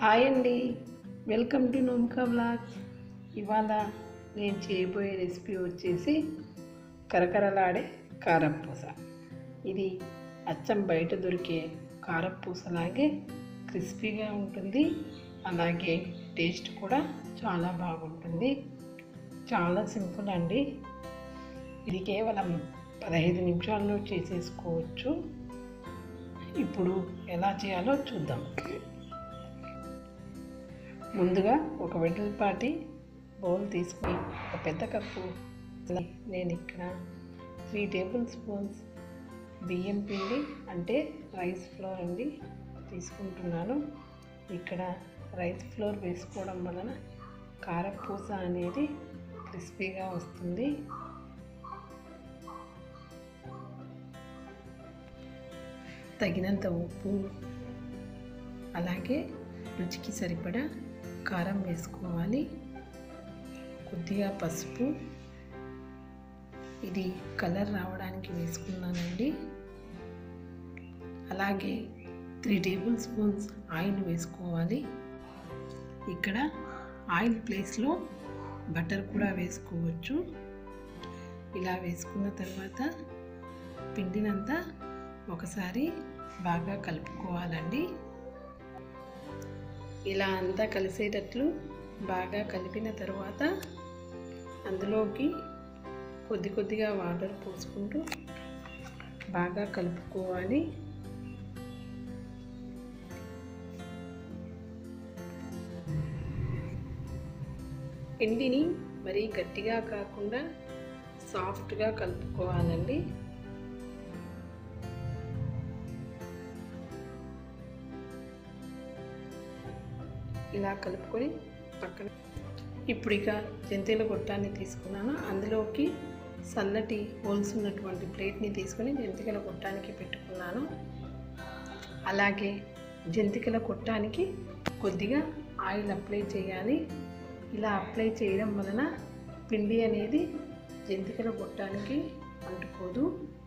hi అండి welcome to నోమికా blogs ఇవాళ నేను చేయబోయే రెసిపీ వచ్చేసి కరకరలాడే కారపూస ఇది అచ్చం బయట దొరికే కారపూసలాగే క్రిస్పీగా ఉంటుంది అలాగే టేస్ట్ కూడా చాలా బాగుంటుంది చాలా సింపుల్ అండి ఇది కేవలం పదహైదు నిమిషాల్లో చేసేసుకోవచ్చు ఇప్పుడు ఎలా చేయాలో చూద్దాం ముందుగా ఒక వెడల్పాటి బౌల్ తీసుకుని ఒక పెద్ద కప్పు నేను ఇక్కడ త్రీ టేబుల్ స్పూన్స్ బియ్యం పిండి అంటే రైస్ ఫ్లోర్ అండి తీసుకుంటున్నాను ఇక్కడ రైస్ ఫ్లోర్ వేసుకోవడం వలన కారపూస అనేది క్రిస్పీగా వస్తుంది తగినంత ఉప్పు అలాగే రుచికి సరిపడా కారం వేసుకోవాలి కొద్దిగా పసుపు ఇది కలర్ రావడానికి వేసుకున్నానండి అలాగే త్రీ టేబుల్ స్పూన్స్ ఆయిల్ వేసుకోవాలి ఇక్కడ ఆయిల్ ప్లేస్లో బటర్ కూడా వేసుకోవచ్చు ఇలా వేసుకున్న తర్వాత పిండినంతా ఒకసారి బాగా కలుపుకోవాలండి ఇలా అంతా కలిసేటట్లు బాగా కలిపిన తర్వాత అందులోకి కొద్ది కొద్దిగా వాటర్ పోసుకుంటూ బాగా కలుపుకోవాలి పిండిని మరీ గట్టిగా కాకుండా సాఫ్ట్గా కలుపుకోవాలండి ఇలా కలుపుకొని పక్కన ఇప్పుడు ఇక జంతిల గొట్టాన్ని తీసుకున్నాను అందులోకి సన్నటి హోల్స్ ఉన్నటువంటి ప్లేట్ని తీసుకొని జంతికల గొట్టానికి పెట్టుకున్నాను అలాగే జంతికల కొట్టానికి కొద్దిగా ఆయిల్ అప్లై చేయాలి ఇలా అప్లై చేయడం వలన పిండి అనేది జంతికల గొట్టానికి అంటుకోదు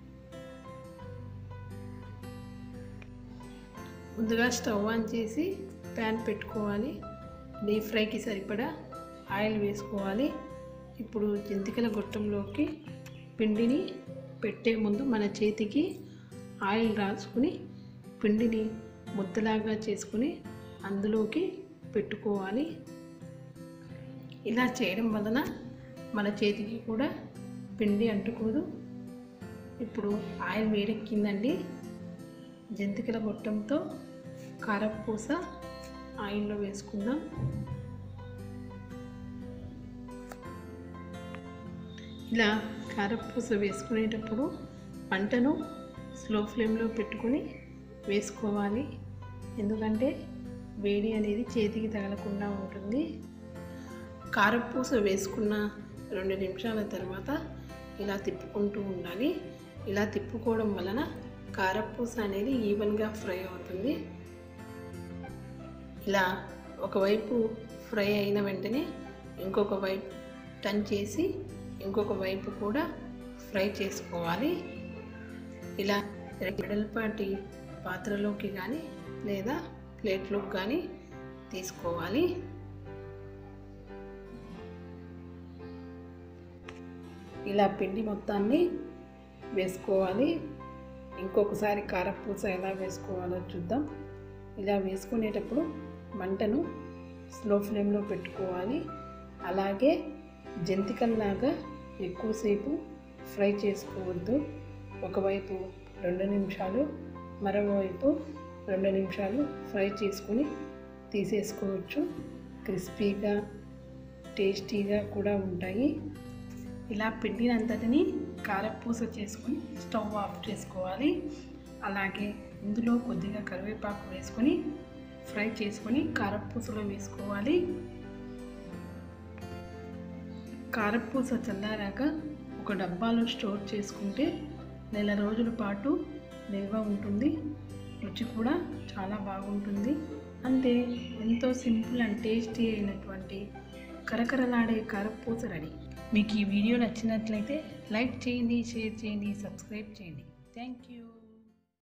ముందుగా స్టవ్ ఆన్ చేసి ప్యాన్ పెట్టుకోవాలి డీప్ ఫ్రైకి సరిపడా ఆయిల్ వేసుకోవాలి ఇప్పుడు జంతికల గొట్టంలోకి పిండిని పెట్టే ముందు మన చేతికి ఆయిల్ రాసుకుని పిండిని ముద్దలాగా చేసుకుని అందులోకి పెట్టుకోవాలి ఇలా చేయడం వలన మన చేతికి కూడా పిండి అంటుకోదు ఇప్పుడు ఆయిల్ వేడెక్కిందండి జంతికల గొట్టంతో కారపూస ఆయిల్లో వేసుకుందాం ఇలా కారపూస వేసుకునేటప్పుడు మంటను స్లో ఫ్లేమ్లో పెట్టుకొని వేసుకోవాలి ఎందుకంటే వేడి అనేది చేతికి తగలకుండా ఉంటుంది కారపూస వేసుకున్న రెండు నిమిషాల తర్వాత ఇలా తిప్పుకుంటూ ఉండాలి ఇలా తిప్పుకోవడం వలన కారపూస అనేది ఈవెన్గా ఫ్రై అవుతుంది ఇలా ఒకవైపు ఫ్రై అయిన వెంటనే ఇంకొక వైపు టర్న్ చేసి ఇంకొక వైపు కూడా ఫ్రై చేసుకోవాలి ఇలా వెడల్పాటి పాత్రలోకి కానీ లేదా ప్లేట్లోకి కానీ తీసుకోవాలి ఇలా పిండి మొత్తాన్ని వేసుకోవాలి ఇంకొకసారి కారపూస ఎలా వేసుకోవాలో చూద్దాం ఇలా వేసుకునేటప్పుడు మంటను స్లో ఫ్లేమ్లో పెట్టుకోవాలి అలాగే జంతికల్లాగా ఎక్కువసేపు ఫ్రై చేసుకోవద్దు ఒకవైపు రెండు నిమిషాలు మరోవైపు రెండు నిమిషాలు ఫ్రై చేసుకొని తీసేసుకోవచ్చు క్రిస్పీగా టేస్టీగా కూడా ఉంటాయి ఇలా పిండినంతటిని కారపూస చేసుకొని స్టవ్ ఆఫ్ చేసుకోవాలి అలాగే ఇందులో కొద్దిగా కరివేపాకు వేసుకొని ఫ్రై చేసుకొని కారపూసలో వేసుకోవాలి కారపూస చల్లారాక ఒక డబ్బాలో స్టోర్ చేసుకుంటే నెల రోజుల పాటు నిల్వ ఉంటుంది రుచి కూడా చాలా బాగుంటుంది అంతే ఎంతో సింపుల్ అండ్ టేస్టీ అయినటువంటి కరకరలాడే కారపూస రెడీ మీకు ఈ వీడియో నచ్చినట్లయితే లైక్ చేయండి షేర్ చేయండి సబ్స్క్రైబ్ చేయండి థ్యాంక్ యూ